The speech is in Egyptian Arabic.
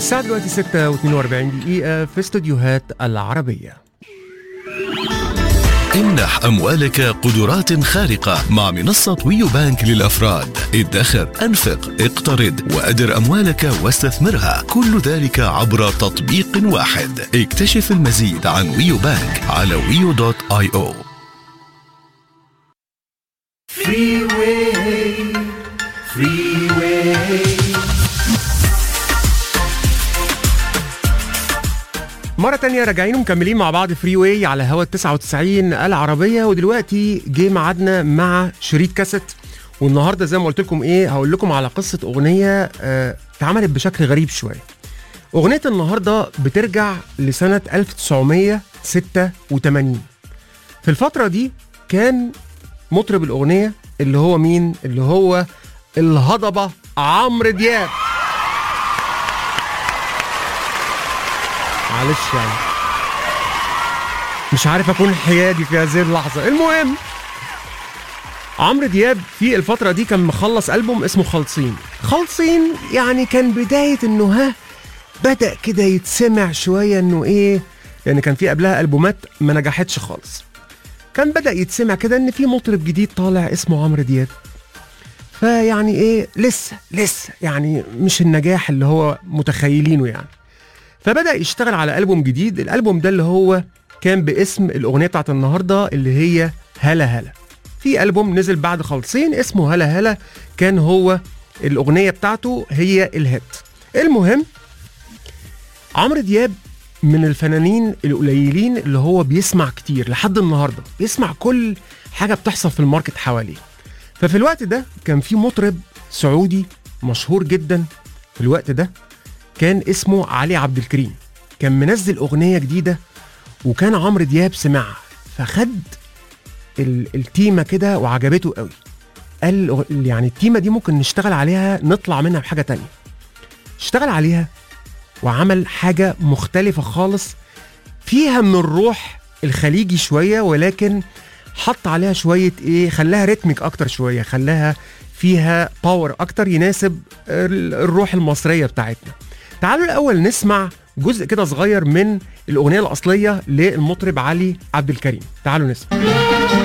الساعة دلوقتي 6 و42 دقيقة في استوديوهات العربية امنح أموالك قدرات خارقة مع منصة ويو بانك للأفراد ادخر أنفق اقترض وأدر أموالك واستثمرها كل ذلك عبر تطبيق واحد اكتشف المزيد عن ويو بانك على ويو دوت اي او مرة تانية راجعين ومكملين مع بعض فري واي على هوا ال 99 العربية ودلوقتي جه ميعادنا مع شريط كاسيت والنهارده زي ما قلت لكم ايه هقول لكم على قصة أغنية آه اتعملت بشكل غريب شوية. أغنية النهارده بترجع لسنة 1986 في الفترة دي كان مطرب الأغنية اللي هو مين؟ اللي هو الهضبة عمرو دياب معلش يعني مش عارف اكون حيادي في هذه اللحظه المهم عمرو دياب في الفتره دي كان مخلص البوم اسمه خالصين خالصين يعني كان بدايه انه ها بدا كده يتسمع شويه انه ايه يعني كان في قبلها البومات ما نجحتش خالص كان بدا يتسمع كده ان في مطرب جديد طالع اسمه عمرو دياب فيعني ايه لسه لسه يعني مش النجاح اللي هو متخيلينه يعني فبدا يشتغل على البوم جديد الالبوم ده اللي هو كان باسم الاغنيه بتاعت النهارده اللي هي هلا هلا في البوم نزل بعد خالصين اسمه هلا هلا كان هو الاغنيه بتاعته هي الهيت المهم عمرو دياب من الفنانين القليلين اللي هو بيسمع كتير لحد النهارده بيسمع كل حاجه بتحصل في الماركت حواليه ففي الوقت ده كان في مطرب سعودي مشهور جدا في الوقت ده كان اسمه علي عبد الكريم كان منزل اغنيه جديده وكان عمرو دياب سمعها فخد ال- التيمه كده وعجبته قوي قال يعني التيمه دي ممكن نشتغل عليها نطلع منها بحاجه تانية اشتغل عليها وعمل حاجه مختلفه خالص فيها من الروح الخليجي شويه ولكن حط عليها شويه ايه خلاها ريتميك اكتر شويه خلاها فيها باور اكتر يناسب ال- الروح المصريه بتاعتنا تعالوا الاول نسمع جزء كده صغير من الاغنيه الاصليه للمطرب علي عبد الكريم تعالوا نسمع